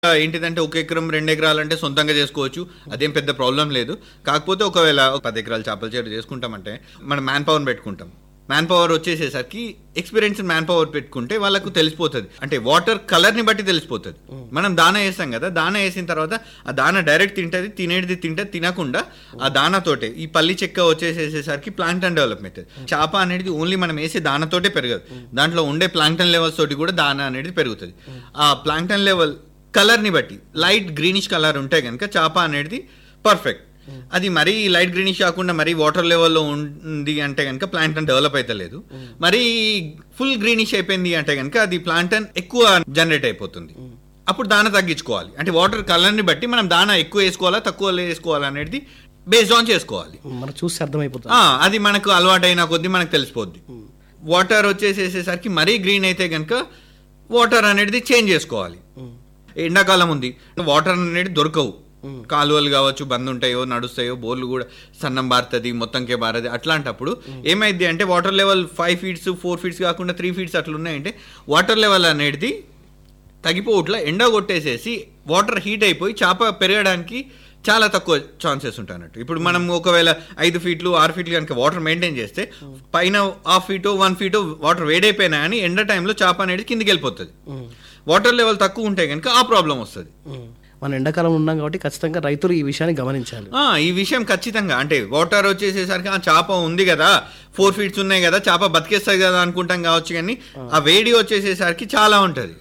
ఏంటిదంటే ఒక ఎకరం రెండు ఎకరాలు అంటే సొంతంగా చేసుకోవచ్చు అదేం పెద్ద ప్రాబ్లం లేదు కాకపోతే ఒకవేళ ఒక పది ఎకరాలు చేపల చెరు చేసుకుంటామంటే మనం మ్యాన్ పవర్ పెట్టుకుంటాం మ్యాన్ పవర్ వచ్చేసేసరికి ఎక్స్పీరియన్స్ మ్యాన్ పవర్ పెట్టుకుంటే వాళ్ళకు తెలిసిపోతుంది అంటే వాటర్ కలర్ ని బట్టి తెలిసిపోతుంది మనం దాన వేస్తాం కదా దాన వేసిన తర్వాత ఆ దాన డైరెక్ట్ తింటది తినేది తింటే తినకుండా ఆ దానతోటే ఈ పల్లి చెక్క వచ్చేసేసరికి ప్లాంటన్ డెవలప్ అవుతుంది చేప అనేది ఓన్లీ మనం వేసే దానతోటే పెరగదు దాంట్లో ఉండే ప్లాంక్టన్ లెవెల్స్ తోటి కూడా దాన అనేది పెరుగుతుంది ఆ ప్లాంక్టన్ లెవెల్ కలర్ ని బట్టి లైట్ గ్రీనిష్ కలర్ ఉంటే కనుక చేప అనేది పర్ఫెక్ట్ అది మరీ లైట్ గ్రీనిష్ కాకుండా మరీ వాటర్ లెవెల్లో ఉంది అంటే కనుక ప్లాంటన్ డెవలప్ అయితే లేదు మరీ ఫుల్ గ్రీనిష్ అయిపోయింది అంటే కనుక అది ప్లాంటన్ ఎక్కువ జనరేట్ అయిపోతుంది అప్పుడు దాన తగ్గించుకోవాలి అంటే వాటర్ కలర్ని బట్టి మనం దాన ఎక్కువ వేసుకోవాలా తక్కువ వేసుకోవాలా అనేది బేస్డ్ ఆన్ చేసుకోవాలి మనకు చూసి అర్థమైపోతుంది ఆ, అది మనకు అలవాటైన కొద్దీ మనకు తెలిసిపోద్ది వాటర్ వచ్చేసేసరికి మరీ గ్రీన్ అయితే కనుక వాటర్ అనేది చేంజ్ చేసుకోవాలి ఎండాకాలం ఉంది వాటర్ అనేది దొరకవు కాలువలు కావచ్చు బంద్ ఉంటాయో నడుస్తాయో బోర్లు కూడా సన్నం బారుతుంది మొత్తంకే బారది అట్లాంటప్పుడు ఏమైంది అంటే water level five feets four feets కాకుండా త్రీ ఫీట్స్ అట్లా ఉన్నాయంటే వాటర్ లెవెల్ అనేది తగ్గిపోవట్లా ఎండ కొట్టేసేసి వాటర్ హీట్ అయిపోయి చేప పెరగడానికి చాలా తక్కువ ఛాన్సెస్ ఉంటాయి అన్నట్టు ఇప్పుడు మనం ఒకవేళ ఐదు ఫీట్లు ఆరు ఫీట్లు కనుక వాటర్ మెయింటైన్ చేస్తే పైన half feet one feet water వేడైపోయినా కానీ ఎండ టైంలో చేప అనేది కిందికి వెళ్ళిపోతుంది వాటర్ లెవెల్ తక్కువ ఉంటే కనుక ఆ ప్రాబ్లం వస్తుంది మనం ఎండాకాలం ఉన్నాం కాబట్టి ఖచ్చితంగా రైతులు ఈ విషయాన్ని గమనించాలి ఆ, ఈ విషయం ఖచ్చితంగా అంటే వాటర్ వచ్చేసేసరికి ఆ చేప ఉంది కదా ఫోర్ ఫీట్స్ ఉన్నాయి కదా చేప బతికేస్తుంది కదా అనుకుంటాం కావచ్చు కానీ ఆ వేడి వచ్చేసేసరికి చాలా ఉంటుంది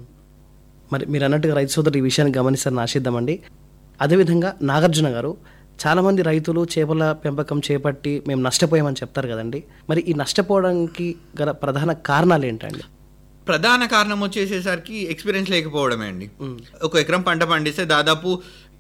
మరి మీరు అన్నట్టుగా రైతు సోదరులు ఈ విషయాన్ని గమనిస్తారని ఆశిద్దామండి అదేవిధంగా నాగార్జున గారు చాలామంది రైతులు చేపల పెంపకం చేపట్టి మేము నష్టపోయామని చెప్తారు కదండి మరి ఈ నష్టపోవడానికి గల ప్రధాన కారణాలు ఏంటండి ప్రధాన కారణం వచ్చేసేసరికి ఎక్స్పీరియన్స్ లేకపోవడమే అండి ఒక ఎకరం పంట పండిస్తే దాదాపు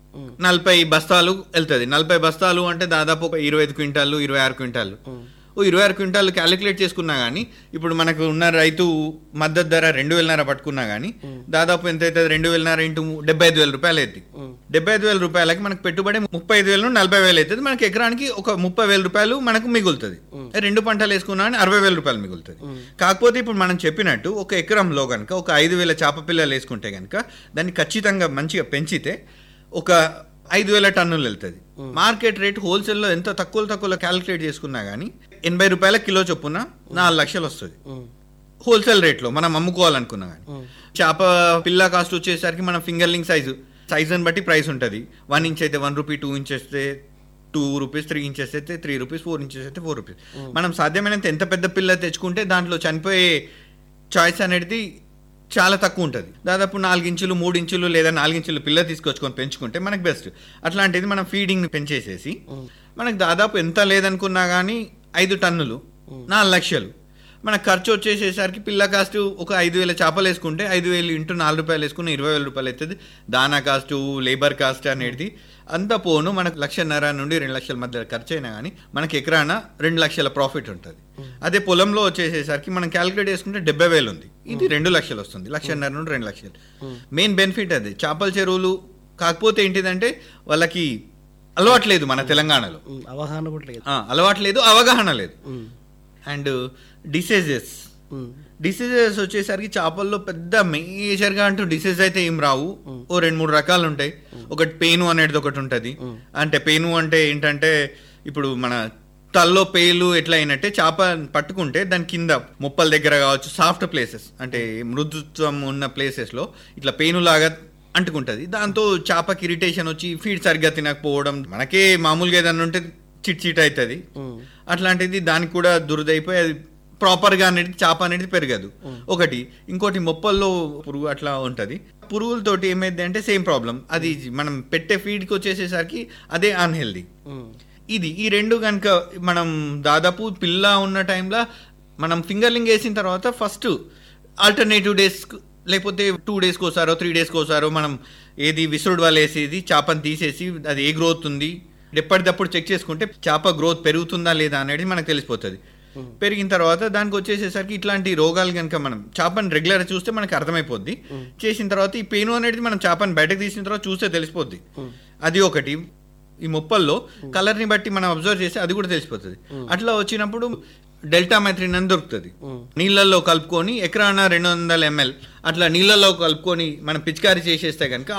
నలభై బస్తాలు వెళ్తుంది నలభై బస్తాలు అంటే దాదాపు ఒక ఇరవై ఐదు క్వింటాలు ఇరవై ఆరు క్వింటాలు ఓ ఇరవై ఆరు క్వింటాలు క్యాలిక్యులేట్ చేసుకున్నా కానీ ఇప్పుడు మనకు ఉన్న రైతు మద్దతు ధర రెండు వేలన్నర పట్టుకున్నా కానీ దాదాపు ఎంత అవుతుంది రెండు వేలన్నర ఇంటూ డెబ్బై ఐదు వేల రూపాయలు అవుతుంది డెబ్బై ఐదు వేల రూపాయలకి మనకు పెట్టుబడి ముప్పై ఐదు వేల నుండి నలభై వేలు అవుతుంది మనకి ఎకరానికి ఒక ముప్పై వేల రూపాయలు మనకు మిగులుతుంది రెండు పంటలు వేసుకున్నా కానీ అరవై వేల రూపాయలు మిగులుతుంది కాకపోతే ఇప్పుడు మనం చెప్పినట్టు ఒక ఎకరంలో కనుక ఒక ఐదు వేల చేప పిల్లలు వేసుకుంటే కనుక దాన్ని ఖచ్చితంగా మంచిగా పెంచితే ఒక ఐదు వేల టన్నులు వెళ్తుంది మార్కెట్ రేట్ హోల్సేల్లో ఎంత తక్కువ తక్కువలో క్యాలిక్యులేట్ చేసుకున్నా కానీ ఎనభై రూపాయల కిలో చొప్పున నాలుగు లక్షలు వస్తుంది హోల్సేల్ రేట్లో మనం అమ్ముకోవాలనుకున్నా కానీ చేప పిల్ల కాస్ట్ వచ్చేసరికి మన ఫింగర్లింగ్ సైజు సైజుని బట్టి ప్రైస్ ఉంటుంది వన్ ఇంచ్ అయితే వన్ రూపీ టూ ఇంచ్ అయితే టూ రూపీస్ త్రీ ఇంచెస్ అయితే త్రీ రూపీస్ ఫోర్ ఇంచెస్ అయితే ఫోర్ రూపీస్ మనం సాధ్యమైనంత ఎంత పెద్ద పిల్ల తెచ్చుకుంటే దాంట్లో చనిపోయే చాయిస్ అనేది చాలా తక్కువ ఉంటుంది దాదాపు నాలుగు ఇంచులు మూడు ఇంచులు లేదా నాలుగు ఇంచులు పిల్ల తీసుకొచ్చుకొని పెంచుకుంటే మనకు బెస్ట్ అట్లాంటిది మనం ఫీడింగ్ని పెంచేసేసి మనకు దాదాపు ఎంత లేదనుకున్నా కానీ ఐదు టన్నులు నాలుగు లక్షలు మన ఖర్చు వచ్చేసేసరికి పిల్ల కాస్ట్ ఒక ఐదు వేల చేపలు వేసుకుంటే ఐదు వేలు ఇంటూ నాలుగు రూపాయలు వేసుకుని ఇరవై వేల రూపాయలు అవుతుంది దానా కాస్ట్ లేబర్ కాస్ట్ అనేది అంతా పోను మనకు లక్షన్నర నుండి రెండు లక్షల మధ్య ఖర్చు అయినా కానీ మనకి ఎకరాన రెండు లక్షల ప్రాఫిట్ ఉంటుంది అదే పొలంలో వచ్చేసేసరికి మనం క్యాలిక్యులేట్ చేసుకుంటే డెబ్బై వేలు ఉంది ఇది రెండు లక్షలు వస్తుంది లక్షన్నర నుండి రెండు లక్షలు మెయిన్ బెనిఫిట్ అది చేపల చెరువులు కాకపోతే ఏంటిదంటే వాళ్ళకి అలవాట్లేదు మన తెలంగాణలో ఉమ్, అవగాహన కూడా లేదు ఆ, అలవాట్లేదు అవగాహన లేదు అండ్ డిసీజెస్ ఉమ్, డిసీజెస్ వచ్చేసరికి చేపల్లో పెద్ద మేజర్గా అంటూ డిసీజ్ అయితే ఏం రావు ఓ రెండు మూడు రకాలు ఉంటాయి ఒకటి పేను అనేది ఒకటి ఉంటుంది అంటే పేను అంటే ఏంటంటే ఇప్పుడు మన తల్లో పేలు ఎట్లా అయినట్టే చేప పట్టుకుంటే దాని కింద ముప్పల దగ్గర కావచ్చు సాఫ్ట్ ప్లేసెస్ అంటే మృదుత్వం ఉన్న ప్లేసెస్లో ఇట్లా పేనులాగా అంటుకుంటది దాంతో చేపకి ఇరిటేషన్ వచ్చి ఫీడ్ సరిగ్గా తినకపోవడం మనకే మామూలుగా ఏదన్నా ఉంటే చిట్ చిట్ అవుతుంది ఉమ్, అట్లాంటిది దానికి కూడా దురదైపోయి అది ప్రాపర్గా అనేది చేప అనేది పెరగదు ఒకటి ఇంకోటి మొప్పల్లో పురుగు అట్లా ఉంటుంది పురుగులతోటి ఏమైంది అంటే సేమ్ ప్రాబ్లం అది మనం పెట్టే ఫీడ్కి వచ్చేసేసరికి అదే అన్హెల్దీ ఉమ్, ఇది ఈ రెండు కనుక మనం దాదాపు పిల్ల ఉన్న టైంలో మనం ఫింగర్లింగ్ వేసిన తర్వాత ఫస్ట్ ఆల్టర్నేటివ్ డేస్ లేకపోతే టూ డేస్కి ఒకసారో త్రీ డేస్కి ఒకసారో మనం ఏది విసురుడు వాళ్ళు వేసేది చేపని తీసేసి అది ఏ గ్రోత్ ఉంది ఎప్పటికప్పుడు చెక్ చేసుకుంటే చేప గ్రోత్ పెరుగుతుందా లేదా అనేది మనకు తెలిసిపోతుంది పెరిగిన తర్వాత దానికి వచ్చేసేసరికి ఇట్లాంటి రోగాలు కనుక మనం చేపని రెగ్యులర్ చూస్తే మనకి అర్థమైపోద్ది చేసిన తర్వాత ఈ పెయిన్ అనేది మనం చేపని బయటకు తీసిన తర్వాత చూస్తే తెలిసిపోద్ది అది ఒకటి ఈ మొప్పల్లో కలర్ని బట్టి మనం అబ్జర్వ్ చేస్తే అది కూడా తెలిసిపోతుంది అట్లా వచ్చినప్పుడు డెల్టా మెథ్రిన్ అని దొరుకుతుంది నీళ్ళల్లో కలుపుకొని ఎకరాన రెండు వందల ఎంఎల్ అట్లా నీళ్ళల్లో కలుపుకొని మనం పిచికారీ చేసేస్తే కనుక